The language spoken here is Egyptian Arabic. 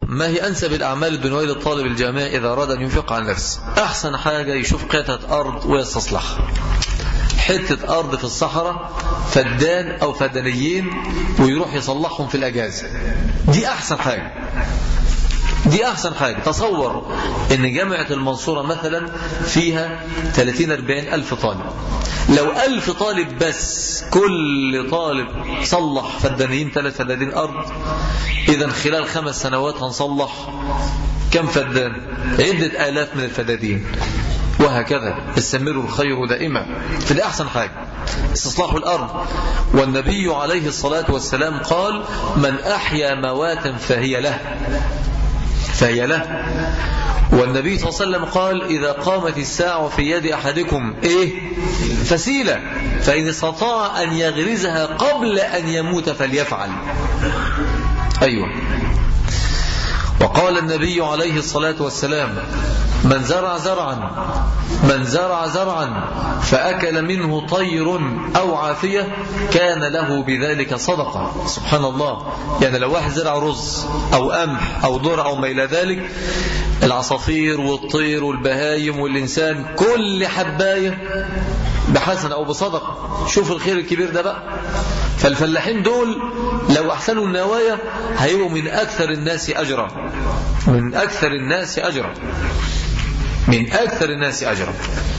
ما هي أنسب الأعمال الدنيوية للطالب الجامعي إذا أراد أن ينفق على نفسه أحسن حاجة يشوف قطعة أرض ويستصلحها حتة أرض في الصحراء فدان أو فدانيين ويروح يصلحهم في الأجازة دي أحسن حاجة دي أحسن حاجة تصور أن جامعة المنصورة مثلا فيها 30-40 ألف طالب لو ألف طالب بس كل طالب صلح فدانيين ثلاث فدانين أرض إذا خلال خمس سنوات هنصلح كم فدان عدة آلاف من الفدادين وهكذا استمروا الخير دائما فدي أحسن حاجة استصلاح الأرض والنبي عليه الصلاة والسلام قال من أحيا مواتا فهي له فهي له والنبي صلى الله عليه وسلم قال إذا قامت الساعة في يد أحدكم إيه فسيلة فإن استطاع أن يغرزها قبل أن يموت فليفعل أيوة وقال النبي عليه الصلاة والسلام من زرع زرعا من زرع زرعا فأكل منه طير أو عافية كان له بذلك صدقة سبحان الله يعني لو واحد زرع رز أو قمح أو ذرة أو ما إلى ذلك العصافير والطير والبهايم والإنسان كل حباية بحسن أو بصدقة شوف الخير الكبير ده بقى فالفلاحين دول لو أحسنوا النوايا هيبقوا من أكثر الناس أجرا من أكثر الناس أجرا من أكثر الناس أجرا